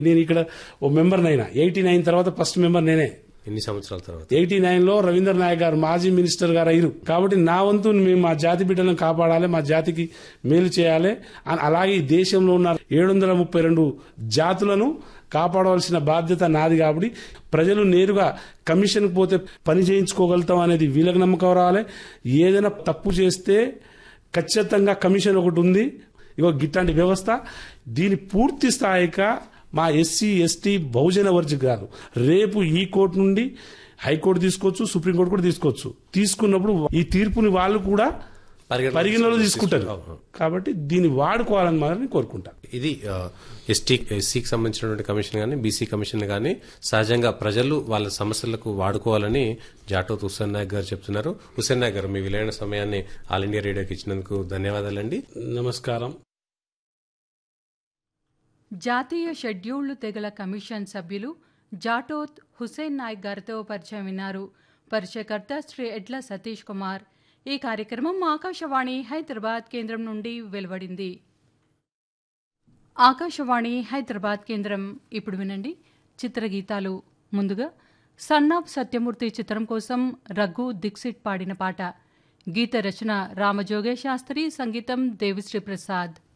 నేను ఇక్కడ ఓ మెంబర్ నైనా ఎయిటీ నైన్ తర్వాత ఫస్ట్ మెంబర్ నేనే ఎన్ని సంవత్సరాల తర్వాత ఎయిటీ నైన్ లో రవీంద్ర నాయక్ గారు మాజీ మినిస్టర్ గారు అయ్యారు కాబట్టి నా వంతు మేము మా జాతి బిడ్డలను కాపాడాలి మా జాతికి మేలు చేయాలి అని అలాగే ఈ దేశంలో ఉన్న ఏడు వందల ముప్పై రెండు జాతులను కాపాడవలసిన బాధ్యత నాది కాబట్టి ప్రజలు నేరుగా కమిషన్కి పోతే పని చేయించుకోగలుగుతాం అనేది వీళ్ళకి నమ్మకం రావాలి ఏదైనా తప్పు చేస్తే ఖచ్చితంగా కమిషన్ ఒకటి ఉంది ఇగో గిట్లాంటి వ్యవస్థ దీని పూర్తి స్థాయిగా మా ఎస్సీ ఎస్టీ బహుజన వర్గ కాదు రేపు ఈ కోర్టు నుండి హైకోర్టు తీసుకోవచ్చు సుప్రీంకోర్టు కూడా తీసుకోవచ్చు తీసుకున్నప్పుడు ఈ తీర్పుని వాళ్ళు కూడా పరిగణలోకి పరిగణలో తీసుకుంటారు అవును. కాబట్టి దీన్ని వాడుకోవాలని మాత్రం కోరుకుంటా ఇది ఆ, ఎస్టీ ఎస్సీకి సంబంధించినటువంటి కమిషన్ కానీ బీసీ కమిషన్ కానీ సహజంగా ప్రజలు వాళ్ళ సమస్యలకు వాడుకోవాలని జాటోత్ హుస్సేన్ నాయక్ గారు చెప్తున్నారు హుస్సేన్ నాయక్ గారు మీ విలువైన సమయాన్ని ఆల్ ఇండియా రేడియోకి ఇచ్చినందుకు ధన్యవాదాలండి నమస్కారం జాతీయ షెడ్యూల్డ్ తెగల కమిషన్ సభ్యులు జాటోత్ హుసేన్ నాయక్ గారితో పరిచయం విన్నారు పరిచయకర్త శ్రీ ఎడ్ల సతీష్ కుమార్ ఈ కార్యక్రమం ఆకాశవాణి హైదరాబాద్ కేంద్రం నుండి వెలువడింది ఆకాశవాణి హైదరాబాద్ కేంద్రం ఇప్పుడు వినండి చిత్రగీతాలు ముందుగా సన్నాఫ్ సత్యమూర్తి చిత్రం కోసం రఘు దీక్షిత్ పాడిన పాట గీత రచన రామజోగే శాస్త్రి సంగీతం దేవిశ్రీ ప్రసాద్